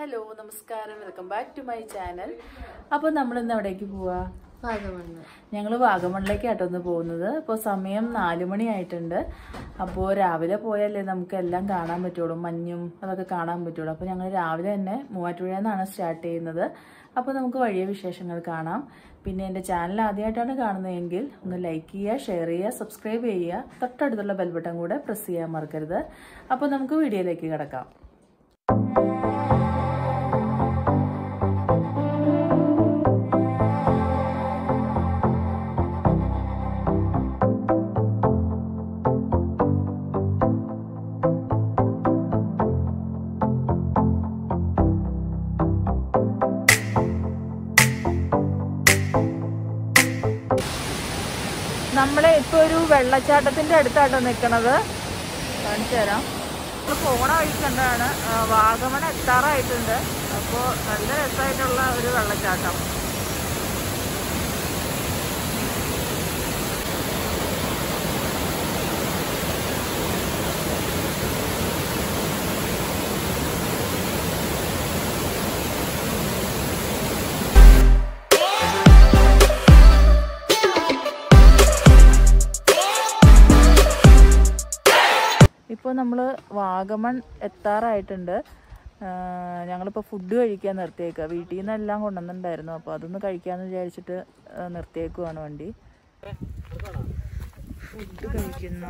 Hello നമസ്കാരം welcome back to my channel അപ്പോൾ നമ്മൾ ഇന്ന് എവിടേക്ക് പോവാ വാഗമണ്ണ് ഞങ്ങൾ വാഗമണിലേക്കാട്ടോ ഒന്ന് പോകുന്നത് അപ്പോൾ സമയം നാല് മണി ആയിട്ടുണ്ട് അപ്പോൾ രാവിലെ പോയാലേ നമുക്ക് എല്ലാം കാണാൻ പറ്റുള്ളൂ മഞ്ഞും അതൊക്കെ കാണാൻ പറ്റുള്ളൂ അപ്പോൾ ഞങ്ങൾ രാവിലെ തന്നെ മൂവാറ്റുപുഴയിൽ നിന്നാണ് സ്റ്റാർട്ട് ചെയ്യുന്നത് അപ്പോൾ നമുക്ക് വഴിയ വിശേഷങ്ങൾ കാണാം പിന്നെ എൻ്റെ ചാനൽ ആദ്യമായിട്ടാണ് കാണുന്നതെങ്കിൽ ഒന്ന് ലൈക്ക് ചെയ്യുക ഷെയർ ചെയ്യുക സബ്സ്ക്രൈബ് ചെയ്യുക തൊട്ടടുത്തുള്ള ബെൽ ബട്ടൺ കൂടെ പ്രസ് ചെയ്യാൻ മറക്കരുത് അപ്പോൾ നമുക്ക് വീഡിയോയിലേക്ക് കിടക്കാം നമ്മളെ ഇപ്പൊ ഒരു വെള്ളച്ചാട്ടത്തിന്റെ അടുത്താട്ടോ നിൽക്കണത് കാണിച്ചു തരാം നമ്മൾ പോണ വഴി കണ്ടാണ് ആ, വാഗമൺ എത്താറായിട്ടുണ്ട് അപ്പോൾ നല്ല രസമായിട്ടുള്ള ഒരു വെള്ളച്ചാട്ടം ഇപ്പോൾ നമ്മൾ വാഗമൺ എത്താറായിട്ടുണ്ട് ഞങ്ങളിപ്പോൾ ഫുഡ് കഴിക്കാൻ നിർത്തിയേക്കുക വീട്ടിൽ നിന്ന് എല്ലാം കൊണ്ടുവന്നിട്ടുണ്ടായിരുന്നു അപ്പോൾ അതൊന്ന് കഴിക്കാമെന്ന് വിചാരിച്ചിട്ട് ആ, നിർത്തിയേക്കുവാണ് വണ്ടി ഫുഡ് കഴിക്കുന്ന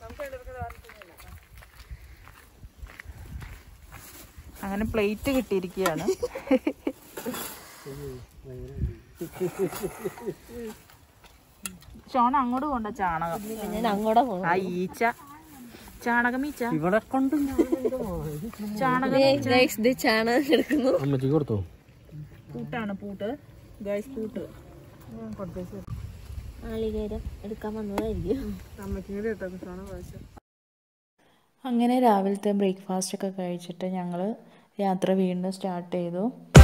അങ്ങനെ പ്ലേറ്റ് കിട്ടിയിരിക്കുകയാണ് ഷോൺ അങ്ങോട്ട് കൊണ്ട ചാണകം ഞാൻ അങ്ങോട്ട് പോകും ആ ഈച്ച ചാണകം ഈച്ച ഇവിടെ കൊണ്ട് ചാണകം ഇത് ചാണകം എടുക്കുന്നു അമ്മച്ചിക്ക് കൊടുത്തോ പൂട്ടാണ് പൂട്ട് ഗൈസ് പൂട്ട് നാളികേരം എടുക്കാൻ വന്നതായിരിക്കും അങ്ങനെ രാവിലത്തെ ബ്രേക്ക്ഫാസ്റ്റ് ഒക്കെ കഴിച്ചിട്ട് ഞങ്ങൾ യാത്ര വീണ്ടും സ്റ്റാർട്ട് ചെയ്തു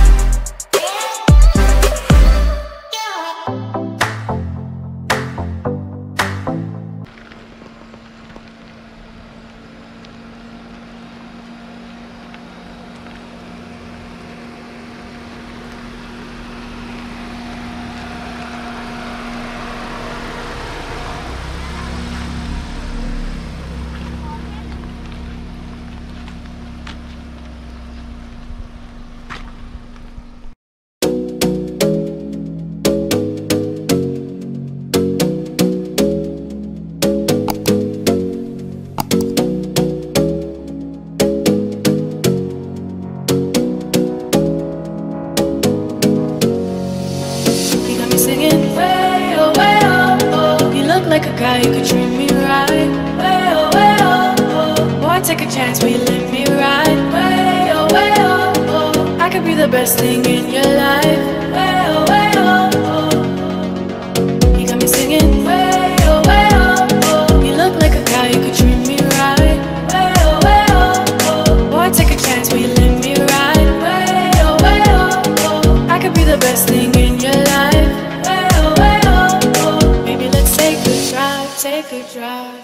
You got me singing way oh way oh oh. You look like a guy who could treat me right. Way oh way oh oh. Boy, take a chance, will you let me ride? Way oh way oh oh. I could be the best thing in your life. Way oh way oh oh. You got me singing way oh way oh oh. You look like a guy who could treat me right. Way oh way oh oh. Boy, take a chance, will you let me ride? Way oh way oh oh. I could be the best thing in your life. Way oh way oh oh. Maybe let's take a drive, take a drive.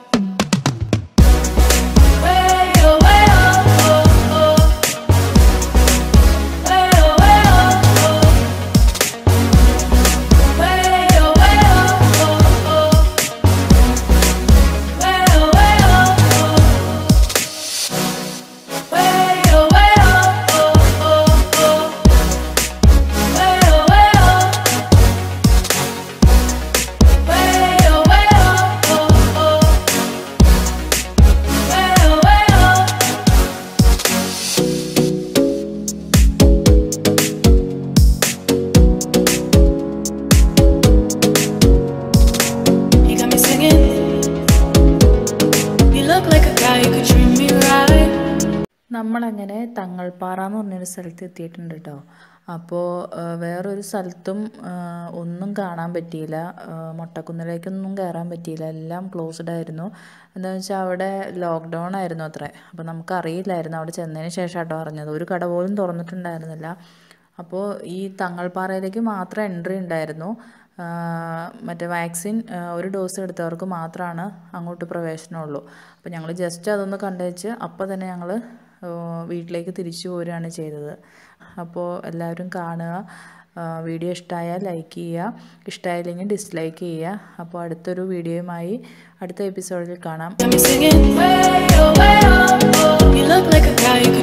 Way oh way oh oh oh. Way oh way oh oh. Way oh way oh oh oh. Way oh way oh oh. Way oh way oh oh oh oh. Way oh way oh. Way oh way oh oh oh. Way oh way oh. You got me singing. You look like a guy who could treat me right. നമ്മളങ്ങനെ തങ്ങൾപ്പാറ എന്ന് പറഞ്ഞൊരു സ്ഥലത്ത് എത്തിയിട്ടുണ്ട് കേട്ടോ അപ്പോൾ വേറൊരു സ്ഥലത്തും ആ, ഒന്നും കാണാൻ പറ്റിയില്ല ആ, മൊട്ടക്കുന്നിലേക്കൊന്നും കയറാൻ പറ്റിയില്ല എല്ലാം ക്ലോസ്ഡ് ആയിരുന്നു എന്താണെന്ന് വെച്ചാൽ അവിടെ ലോക്ക്ഡൗൺ ആയിരുന്നു അത്രേ അപ്പോൾ നമുക്കറിയില്ലായിരുന്നു അവിടെ ചെന്നതിന് ശേഷം കേട്ടോ അറിഞ്ഞത് ഒരു കട പോലും തുറന്നിട്ടുണ്ടായിരുന്നില്ല അപ്പോൾ ഈ തങ്ങൾപ്പാറയിലേക്ക് മാത്രം എൻട്രി ഉണ്ടായിരുന്നു ആ, മറ്റേ വാക്സിൻ ആ, ഒരു ഡോസ് എടുത്തവർക്ക് മാത്രമാണ് അങ്ങോട്ട് പ്രവേശനമുള്ളൂ അപ്പോൾ ഞങ്ങൾ ജസ്റ്റ് അതൊന്ന് കണ്ടുവച്ച് അപ്പോൾ തന്നെ ഞങ്ങൾ വീട്ടിലേക്ക് തിരിച്ചു പോരുകയാണ് ചെയ്തത് അപ്പോൾ എല്ലാവരും കാണുക ആ, വീഡിയോ ഇഷ്ടമായാൽ ലൈക്ക് ചെയ്യുക ഇഷ്ടമായില്ലെങ്കിൽ ഡിസ്ലൈക്ക് ചെയ്യുക അപ്പോൾ അടുത്തൊരു വീഡിയോയുമായി അടുത്ത എപ്പിസോഡിൽ കാണാം Got me singing way oh way oh oh. You look like a guy who